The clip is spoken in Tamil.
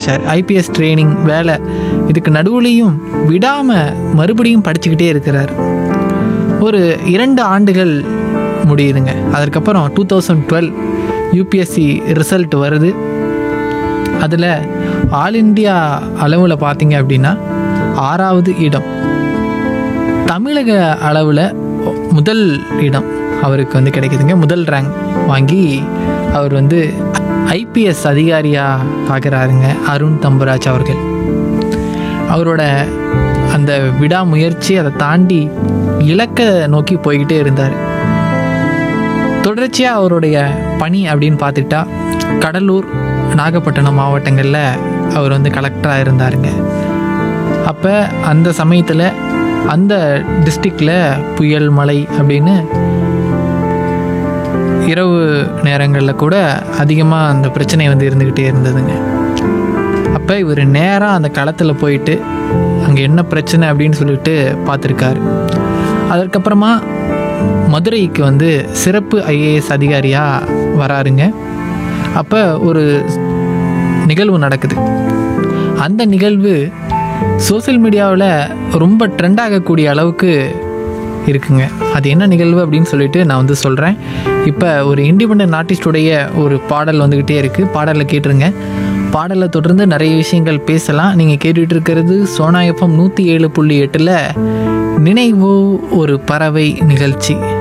ஆரம்பித்தார் ஐபிஎஸ் ட்ரைனிங் வேலை இதுக்கு நடுவுலையும் விடாமல் மறுபடியும் படிச்சுக்கிட்டே இருக்கிறார் ஒரு இரண்டு ஆண்டுகள் முடியுதுங்க அதற்கப்புறம் two thousand twelve UPSC result வருது அதில் ஆல் இந்தியா அளவில் பார்த்தீங்க அப்படின்னா ஆறாவது இடம் தமிழக அளவில் முதல் இடம் அவருக்கு வந்து கிடைக்குதுங்க முதல் ரேங்க் வாங்கி அவர் வந்து ஐபிஎஸ் அதிகாரியாக ஆகிறாருங்க அருண் தம்புராஜ் அவர்கள் அவரோட அந்த விடாமுயற்சி அதை தாண்டி இலக்கை நோக்கி போய்கிட்டே இருந்தார் தொடர்ச்சியாக அவருடைய பணி அப்படின்னு பார்த்துட்டா கடலூர் நாகப்பட்டினம் மாவட்டங்களில் அவர் வந்து கலெக்டராக இருந்தாருங்க அப்போ அந்த சமயத்தில் அந்த டிஸ்ட்ரிக்டில் புயல் மழை அப்படின்னு இரவு நேரங்களில் கூட அதிகமாக அந்த பிரச்சனை வந்து இருந்துக்கிட்டே இருந்ததுங்க அப்போ இவர் நேராக அந்த களத்தில் போயிட்டு அங்கே என்ன பிரச்சனை அப்படின்னு சொல்லிட்டு பார்த்துருக்காரு அதற்கப்புறமா மதுரைக்கு வந்து சிறப்பு ஐஏஎஸ் அதிகாரியாக வராருங்க அப்போ ஒரு நிகழ்வு நடக்குது அந்த நிகழ்வு சோஷியல் மீடியாவில் ரொம்ப ட்ரெண்ட் ஆகக்கூடிய அளவுக்கு இருக்குங்க அது என்ன நிகழ்வு அப்படின்னு சொல்லிட்டு நான் வந்து சொல்கிறேன் இப்போ ஒரு இண்டிபெண்ட் ஆர்டிஸ்டுடைய ஒரு பாடல் வந்துக்கிட்டே இருக்குது பாடலை கேட்டுருங்க பாடலை தொடர்ந்து நிறைய விஷயங்கள் பேசலாம் நீங்கள் கேட்டுட்டு இருக்கிறது சோனா எஃப்எம் நூற்றி ஏழு புள்ளி எட்டில் நினைவோ ஒரு பறவை நிகழ்ச்சி